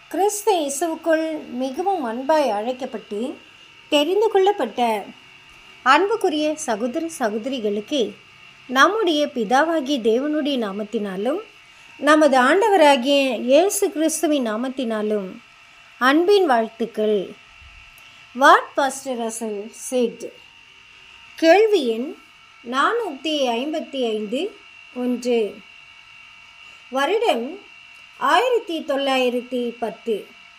கிறிஸ்து இயேசுவுக்குள் மிகவும் அன்பாய் அழைக்கப்பட்டு தெரிந்து கொள்ளப்பட்ட அன்புக்குரிய சகோதர சகோதரிகளுக்கு நம்முடைய பிதாவாகிய தேவனுடைய நாமத்தினாலும் நமது ஆண்டவராகிய இயேசு கிறிஸ்துவின் நாமத்தினாலும் அன்பின் வாழ்த்துக்கள் வாட் பாஸ்டர் அசல் செட் கேள்வி எண் நானூற்றி ஐம்பத்தி ஐந்து ஒன்று வருடம் ஆயிரத்தி தொள்ளாயிரத்தி பத்து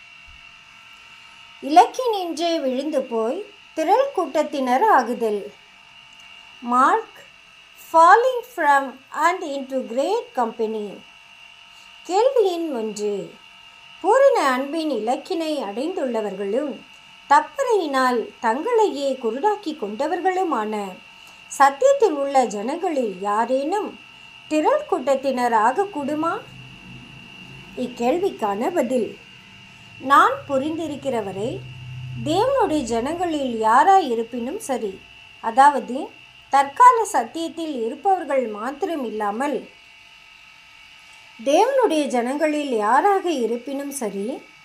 இலக்கி நின்று விழுந்து போய் திரள் கூட்டத்தினர் ஆகுதல் mark falling from and into great company கேள்வி எண் ஒன்று பூரண அன்பின் இலக்கினை அடைந்துள்ளவர்களும் தப்பறையினால் தங்களையே குருடாக்கி கொண்டவர்களுமான சத்தியத்தில் உள்ள ஜனங்களில் யாரேனும் திரள் கூட்டத்தினர் ஆகக்கூடுமா இக்கேள்விக்கான பதில் நான் புரிந்திருக்கிறவரை தேவனுடைய ஜனங்களில் யாராய் இருப்பினும் சரி அதாவது தற்கால சத்தியத்தில் இருப்பவர்கள் மாத்திரம் இல்லாமல் தேவனுடைய ஜனங்களில் யாராக இருப்பினும் சரி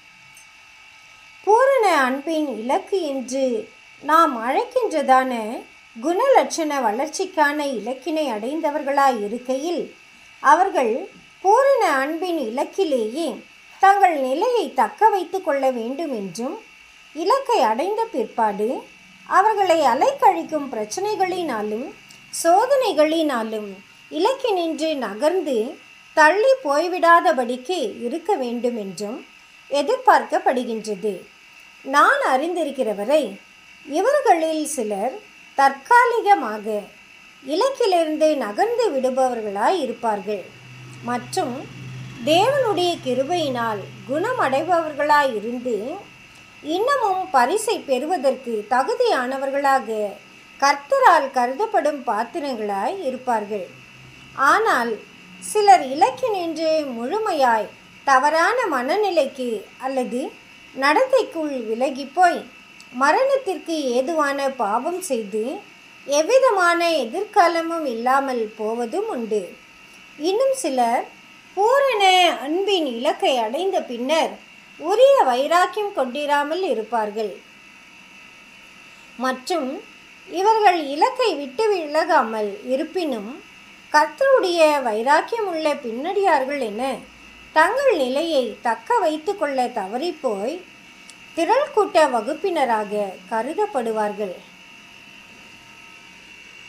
பூரண அன்பின் இலக்கு என்று நாம் அழைக்கின்றதான குணலட்சண வளர்ச்சிக்கான இலக்கினை அடைந்தவர்களாய் இருக்கையில் அவர்கள் பூரண அன்பின் இலக்கிலேயே தங்கள் நிலையை தக்க வைத்து கொள்ள வேண்டும் என்றும் இலக்கை அடைந்த பிற்பாடு அவர்களை அலைக்கழிக்கும் பிரச்சனைகளினாலும் சோதனைகளினாலும் இலக்கினின்று நகர்ந்து தள்ளி போய்விடாதபடிக்கு இருக்க வேண்டும் என்றும் எதிர்பார்க்கப்படுகின்றது நான் அறிந்திருக்கிறவரை இவர்களில் சிலர் தற்காலிகமாக இலக்கிலிருந்து நகர்ந்து விடுபவர்களாய் இருப்பார்கள் மற்றும் தேவனுடைய கிருபையினால் குணமடைபவர்களாய் இருந்து இன்னமும் பரிசை பெறுவதற்கு தகுதியானவர்களாக கர்த்தரால் கருதப்படும் பாத்திரங்களாய் இருப்பார்கள் ஆனால் சிலர் இலக்கி நின்று முழுமையாய் தவறான மனநிலைக்கு அல்லது நடத்தைக்குள் விலகி போய் மரணத்திற்கு ஏதுவான பாவம் செய்து எவ்விதமான எதிர்காலமும் இல்லாமல் போவதும் உண்டு இன்னும் சிலர் பூரண அன்பின் இலக்கை அடைந்த பின்னர் உரிய வைராக்கியம் கொண்டிராமல் இருப்பார்கள் மற்றும் இவர்கள் இலக்கை விட்டு விலகாமல் இருப்பினும் கர்த்தருடைய வைராக்கியம் உள்ள பின்னடியார்கள் என தங்கள் நிலையை தக்க வைத்து கொள்ள தவறிப்போய் திரள் கூட்ட வகுப்பினராக கருதப்படுவார்கள்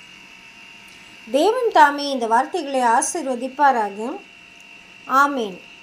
தேவன் தாமே இந்த வார்த்தைகளை ஆசிர்வதிப்பாராக ஆமேன்